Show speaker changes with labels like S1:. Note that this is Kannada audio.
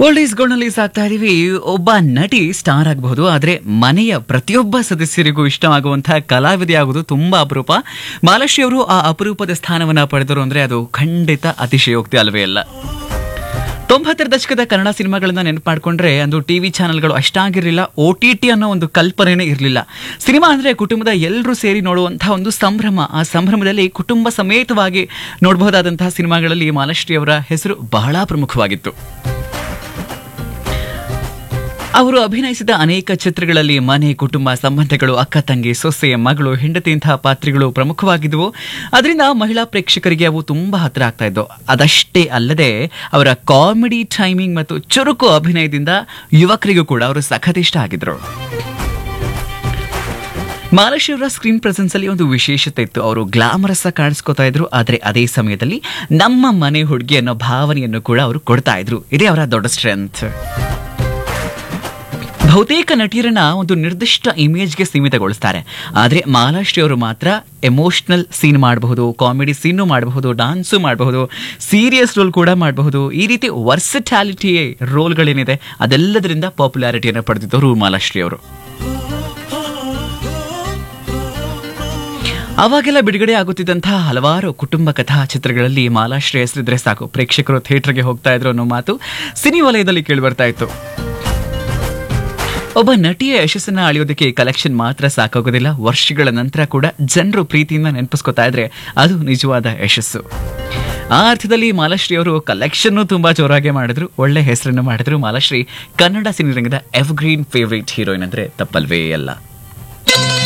S1: ಓಲ್ಡ್ ಗೋಲ್ಡ್ನಲ್ಲಿ ಸಾಕ್ತಾ ಇದೀವಿ ಒಬ್ಬ ನಟಿ ಸ್ಟಾರ್ ಆಗಬಹುದು ಆದ್ರೆ ಮನೆಯ ಪ್ರತಿಯೊಬ್ಬ ಸದಸ್ಯರಿಗೂ ಇಷ್ಟವಾಗುವಂತಹ ಕಲಾವಿದೆ ಆಗುವುದು ತುಂಬಾ ಅಪರೂಪ ಮಾಲಾಶ್ರೀ ಅವರು ಆ ಅಪರೂಪದ ಸ್ಥಾನವನ್ನ ಪಡೆದರು ಅಂದ್ರೆ ಅದು ಖಂಡಿತ ಅತಿಶಯೋಕ್ತಿ ಅಲ್ವೇ ಅಲ್ಲ ತೊಂಬತ್ತರ ದಶಕದ ಕನ್ನಡ ಸಿನಿಮಾಗಳನ್ನ ನೆನಪು ಮಾಡ್ಕೊಂಡ್ರೆ ಅಂದು ಟಿವಿ ಚಾನೆಲ್ಗಳು ಅಷ್ಟಾಗಿರಲಿಲ್ಲ ಒ ಟಿ ಟಿ ಅನ್ನೋ ಒಂದು ಕಲ್ಪನೆನೇ ಇರಲಿಲ್ಲ ಸಿನಿಮಾ ಅಂದ್ರೆ ಕುಟುಂಬದ ಎಲ್ಲರೂ ಸೇರಿ ನೋಡುವಂತಹ ಒಂದು ಸಂಭ್ರಮ ಆ ಸಂಭ್ರಮದಲ್ಲಿ ಕುಟುಂಬ ಸಮೇತವಾಗಿ ನೋಡಬಹುದಾದಂತಹ ಸಿನಿಮಾಗಳಲ್ಲಿ ಮಾಲಾಶ್ರೀ ಅವರ ಹೆಸರು ಬಹಳ ಪ್ರಮುಖವಾಗಿತ್ತು ಅವರು ಅಭಿನಯಿಸಿದ ಅನೇಕ ಚಿತ್ರಗಳಲ್ಲಿ ಮನೆ ಕುಟುಂಬ ಸಂಬಂಧಗಳು ಅಕ್ಕ ತಂಗಿ ಸೊಸೆ ಮಗಳು ಹೆಂಡತಿಯಂತಹ ಪಾತ್ರಗಳು ಪ್ರಮುಖವಾಗಿದ್ದವು ಅದರಿಂದ ಮಹಿಳಾ ಪ್ರೇಕ್ಷಕರಿಗೆ ಅವು ತುಂಬಾ ಹತ್ರ ಆಗ್ತಾ ಇದ್ದವು ಅದಷ್ಟೇ ಅಲ್ಲದೆ ಅವರ ಕಾಮಿಡಿ ಟೈಮಿಂಗ್ ಮತ್ತು ಚುರುಕು ಅಭಿನಯದಿಂದ ಯುವಕರಿಗೂ ಕೂಡ ಅವರು ಸಖತ್ ಇಷ್ಟ ಆಗಿದ್ರು ಮಾಲಾಶ್ರೀ ಅವರ ಸ್ಕ್ರೀನ್ ಪ್ರೆಸೆನ್ಸ್ ಅಲ್ಲಿ ಒಂದು ವಿಶೇಷತೆ ಇತ್ತು ಅವರು ಗ್ಲಾಮರಸ್ ಕಾಣಿಸ್ಕೋತಾ ಇದ್ರು ಆದ್ರೆ ಅದೇ ಸಮಯದಲ್ಲಿ ನಮ್ಮ ಮನೆ ಹುಡುಗಿ ಅನ್ನೋ ಭಾವನೆಯನ್ನು ಕೂಡ ಅವರು ಕೊಡ್ತಾ ಇದ್ರು ಇದೇ ಅವರ ದೊಡ್ಡ ಸ್ಟ್ರೆಂತ್ ಬಹುತೇಕ ನಟಿಯರನ್ನ ಒಂದು ನಿರ್ದಿಷ್ಟ ಇಮೇಜ್ಗೆ ಸೀಮಿತಗೊಳಿಸ್ತಾರೆ ಆದರೆ ಮಾಲಾಶ್ರೀ ಅವರು ಮಾತ್ರ ಎಮೋಷನಲ್ ಸೀನ್ ಮಾಡಬಹುದು ಕಾಮಿಡಿ ಸೀನು ಮಾಡಬಹುದು ಡಾನ್ಸು ಮಾಡಬಹುದು ಸೀರಿಯಸ್ ರೋಲ್ ಕೂಡ ಮಾಡಬಹುದು ಈ ರೀತಿ ವರ್ಸಟ್ಯಾಲಿಟಿ ರೋಲ್ಗಳೇನಿದೆ ಅದೆಲ್ಲದರಿಂದ ಪಾಪ್ಯುಲಾರಿಟಿಯನ್ನು ಪಡೆದಿದ್ದವರು ಮಾಲಾಶ್ರೀ ಅವರು ಅವಾಗೆಲ್ಲ ಬಿಡುಗಡೆ ಆಗುತ್ತಿದ್ದಂತಹ ಹಲವಾರು ಕುಟುಂಬ ಕಥಾ ಚಿತ್ರಗಳಲ್ಲಿ ಮಾಲಾಶ್ರೀ ಹೆಸರಿದ್ರೆ ಸಾಕು ಪ್ರೇಕ್ಷಕರು ಥಿಯೇಟರ್ಗೆ ಹೋಗ್ತಾ ಇದ್ರು ಅನ್ನೋ ಮಾತು ಸಿನಿ ವಲಯದಲ್ಲಿ ಕೇಳಿಬರ್ತಾ ಇತ್ತು ಒಬ್ಬ ನಟಿಯ ಯಶಸ್ಸನ್ನ ಅಳೆಯೋದಕ್ಕೆ ಕಲೆಕ್ಷನ್ ಮಾತ್ರ ಸಾಕಾಗೋದಿಲ್ಲ ವರ್ಷಗಳ ನಂತರ ಕೂಡ ಜನರು ಪ್ರೀತಿಯಿಂದ ನೆನಪಿಸ್ಕೊತಾ ಇದ್ರೆ ಅದು ನಿಜವಾದ ಯಶಸ್ಸು ಆ ಅರ್ಥದಲ್ಲಿ ಮಾಲಾಶ್ರೀ ಅವರು ಕಲೆಕ್ಷನ್ ತುಂಬಾ ಜೋರಾಗಿ ಮಾಡಿದ್ರು ಒಳ್ಳೆ ಹೆಸರನ್ನು ಮಾಡಿದ್ರು ಮಾಲಾಶ್ರೀ ಕನ್ನಡ ಸಿನಿರಂಗದ ಎವರ್ಗ್ರೀನ್ ಫೇವರೇಟ್ ಹೀರೋಯಿನ್ ಅಂದ್ರೆ ತಪ್ಪಲ್ವೇ ಅಲ್ಲ